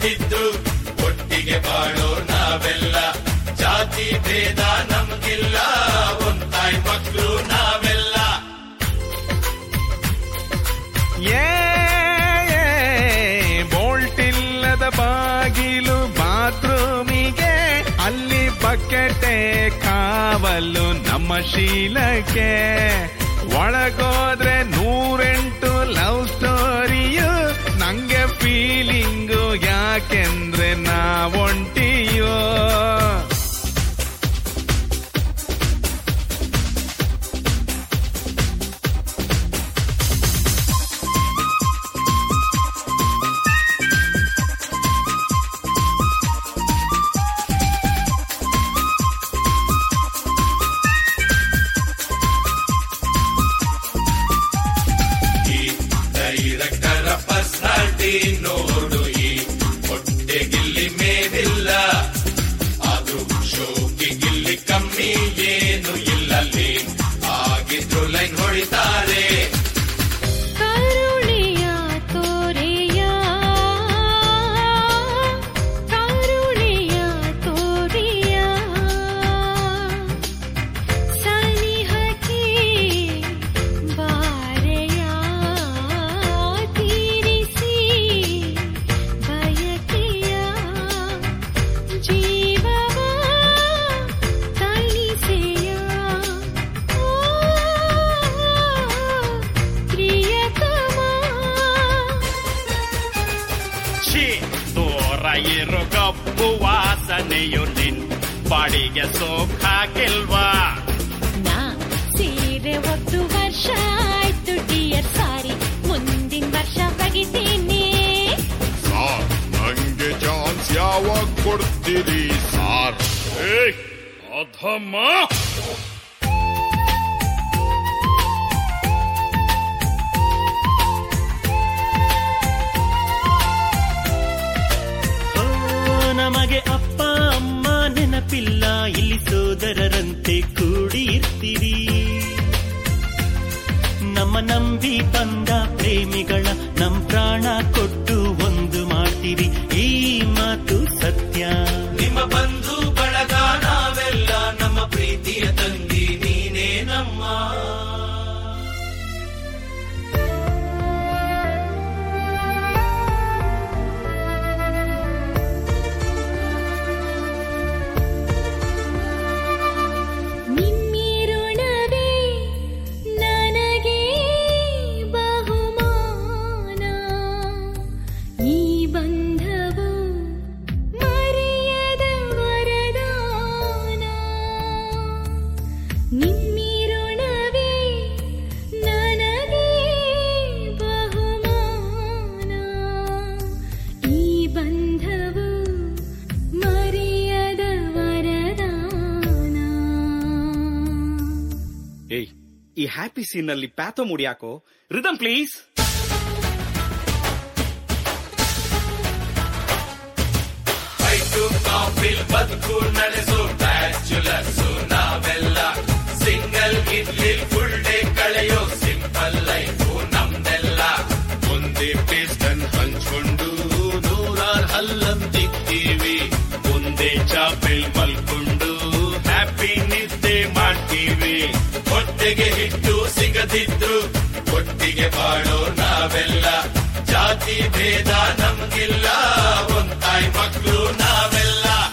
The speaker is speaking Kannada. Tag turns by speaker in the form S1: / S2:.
S1: ಸಿಗದಿದ್ರು ಒಟ್ಟಿಗೆ ಬಾಳೋ ನಾವೆಲ್ಲ ಜಾತಿ ಭೇದ ನಮ್ಗಿಲ್ಲ ಒಂದಾಯ್ ಮಕ್ಕಳು ನಾವೆಲ್ಲ
S2: ಏ ಬೋಲ್ಟ್ ಇಲ್ಲದ ಬಾಗಿಲು ಬಾತ್ರೂಮಿಗೆ ಅಲ್ಲಿ ಬಕೆಟೆ ಕಾವಲು ನಮ್ಮ ಶೀಲಕ್ಕೆ ಒಳಗೋದ್ರೆ ನೂರೆಂಟು ಲವ್ ಸ್ಟೋರಿಯು ನಂಗೆ ಫೀಲಿಂಗು ಯಾಕೆಂದ್ರೆ ನಾವೊಂಟಿಯೋ
S1: ಈ ಡೈರೆಕ್ಟರ ಪರ್ಸನಾಲಿಟಿ ನೋಡು ಈ ಹೊಟ್ಟೆಗಿಲ್ಲಿ ಮೇಲಿಲ್ಲ ಆದ್ರೂ ಶೋಕಿ ಗಿಲ್ಲಿ ಕಮ್ಮಿ ಏನು ಇಲ್ಲಲ್ಲಿ ಆಗಿದ್ರು ಲೈನ್ ಹೊಡಿತಾರೆ
S3: ಕರುಣೆಯ ತೋರೆಯ ಕರುಣೆಯ ತೋರೆಯ ಸನಿಹಕ್ಕೆ ಬಾರೆಯ ತೀರಿಸಿ ಬಯಕೆಯ ಜೀವವ ತಣಿಸೆಯ ಓ ಪ್ರಿಯತಮ
S4: ಛೀ ದೂರ ಇರೋ ಕಪ್ಪು ವಾಸನೆಯು ನಿನ್ ಬಾಡಿಗೆ ಸೋಕಾಗಿಲ್ವಾ
S3: ನಾ ಸೀರೆ ಒಂದು ವರ್ಷ ಆಯ್ತು ಡಿಯರ್ ಸಾರಿ ಮುಂದಿನ ವರ್ಷ ಬಗಿತೀನಿ
S5: ಸಾರ್ ನಂಗೆ ಚಾನ್ಸ್ ಯಾವಾಗ ಕೊಡ್ತೀರಿ ಸಾರ್
S4: ಏಯ್ ಅಧಮ್ಮ
S6: ಓ, ನಮಗೆ ಅಪ್ಪ ಅಮ್ಮ ನೆನಪಿಲ್ಲ ಇಲ್ಲಿ ಸೋದರರಂತೆ ಕೂಡಿ ಇರ್ತೀರಿ ನಮ್ಮ ನಂಬಿ ಬಂದ ಪ್ರೇಮಿಗಳ ನಮ್ ಪ್ರಾಣ ಕೊಟ್ಟು ಒಂದು ಮಾಡ್ತೀರಿ ಈ ಮಾತು ಸತ್ಯ
S1: ನಿಮ್ಮ ಬಂಧು ಬಳಗ ನಾವೆಲ್ಲ ನಮ್ಮ ಪ್ರೀತಿಯ ತಂಗಿ ನೀನೇ ನಮ್ಮ
S3: ನಿಮ್ಮಿರುಣವೇ ನನಗೆ ಬಹುಮಾನ ಈ ಬಂಧವು ಮರೆಯದ ವರದಾನ ನಿಮ್ಮಿರುಣವೇ ನನಗೆ ಬಹುಮಾನ ಈ ಬಂಧವು ಮರೆಯದ ವರದಾನ
S4: ಏಯ್ ಈ ಹ್ಯಾಪಿ ಸೀನ್ ನಲ್ಲಿ ಪ್ಯಾಥೋ ಮುಡಿಯಾಕೋ ರಿದಮ್ ಪ್ಲೀಸ್
S1: ಫೈಟು ಕಾಫಿಲ್ ಬದುಕು ನಡೆಸು ಬ್ಯಾಚುಲರ್ಸ್ ನಾವೆಲ್ಲ ಸಿಂಗಲ್ ಇಡ್ಲಿ ಫುಲ್ ಡೇ ಕಳೆಯೋ ಸಿಂಪಲ್ ಲೈಫು ನಮ್ದೆಲ್ಲ ಒಂದೇ ಪೇಸ್ಟನ್ ಹಂಚ್ಕೊಂಡು ನೂರಾರ್ ಹಲ್ಲಂತಿದ್ದೀವಿ ಒಂದೇ ಚಾಪೆಲ್ ಮಲ್ಕೊಂಡು ಹ್ಯಾಪಿ ನಿದ್ದೆ ಮಾಡ್ತೀವಿ ಹೊಟ್ಟೆಗೆ ಹಿಟ್ಟು ಸಿಗದಿದ್ರು ಒಟ್ಟಿಗೆ ಬಾಳೋ ನಾವೆಲ್ಲ ಜಾತಿ ಭೇದ ನಮ್ಗಿಲ್ಲ ಒಂದಾಯ್ ಮಕ್ಕಳು ನಾವೆಲ್ಲ